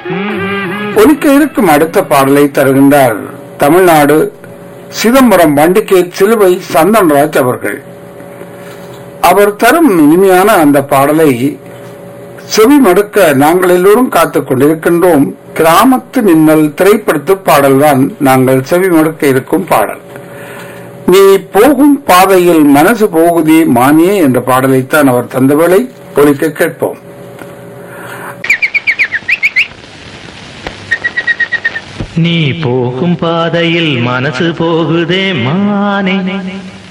ஒலிக்க இருக்கும் அடுத்த பாடலை தருகின்றார் தமிழ்நாடு சிதம்பரம் வண்டிகேட் சிலுவை சந்தன்ராஜ் அவர்கள் அவர் தரும் இனிமையான அந்த பாடலை செவி மடுக்க நாங்கள் எல்லோரும் காத்துக் கொண்டிருக்கின்றோம் கிராமத்து மின்னல் திரைப்படத்து பாடல்தான் நாங்கள் செவி மடுக்க இருக்கும் பாடல் நீ போகும் பாதையில் மனசு போகுதே மானியே என்ற பாடலைத்தான் அவர் தந்தவளை ஒலிக்க கேட்போம் நீ போகும் பாதையில் மனசு போகுதே மானே